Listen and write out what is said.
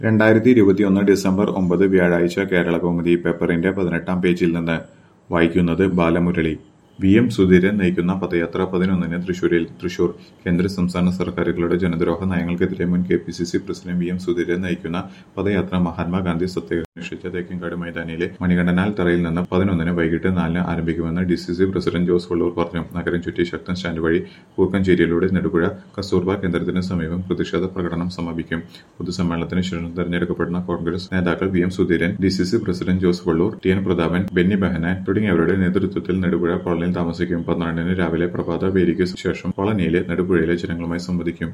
രണ്ടായിരത്തി ഇരുപത്തിയൊന്ന് ഡിസംബർ ഒമ്പത് വ്യാഴാഴ്ച കേരളകൗമുദി പേപ്പറിന്റെ പതിനെട്ടാം പേജിൽ നിന്ന് വായിക്കുന്നത് ബാലമുരളി വി എം സുധീരൻ നയിക്കുന്ന പദയാത്ര പതിനൊന്നിന് തൃശൂരിൽ തൃശൂർ കേന്ദ്ര സംസ്ഥാന സർക്കാരുകളുടെ ജനദ്രോഹ നയങ്ങൾക്കെതിരെ മുൻ K P C C president V M Sudheeran നയിക്കുന്ന പദയാത്ര മഹാത്മാഗാന്ധി സത്യാഗ്രഹിച്ച തേക്കിൻകാട് മൈതാനിയിലെ മണികണ്ഠനാൽ തറയിൽ നിന്ന് പതിനൊന്നിന് വൈകിട്ട് നാലിന് ആരംഭിക്കുമെന്ന് D C C president Jose Valloor പറഞ്ഞു നഗരം ചുറ്റി ശക്തൻ സ്റ്റാൻഡ് വഴി കൂർക്കഞ്ചേരിയിലൂടെ നെടുപുഴ കസ്തൂർബ കേന്ദ്രത്തിന് സമീപം പ്രതിഷേധ പ്രകടനം സമാപിക്കും പൊതുസമ്മേളനത്തിന് ശേഷം തെരഞ്ഞെടുക്കപ്പെടുന്ന കോൺഗ്രസ് നേതാക്കൾ V M Sudheeran D C C president Jose Valloor T N Prathapan Benny Behanan തുടങ്ങിയവരുടെ നേതൃത്വത്തിൽ നെടുപുഴ കോളനിയിൽ താമസിക്കും പന്ത്രണ്ടിന് രാവിലെ പ്രഭാത വേദിക്ക് ശേഷം കോളനിയിലെ നെടുപുഴയിലെ ജനങ്ങളുമായി സംവദിക്കും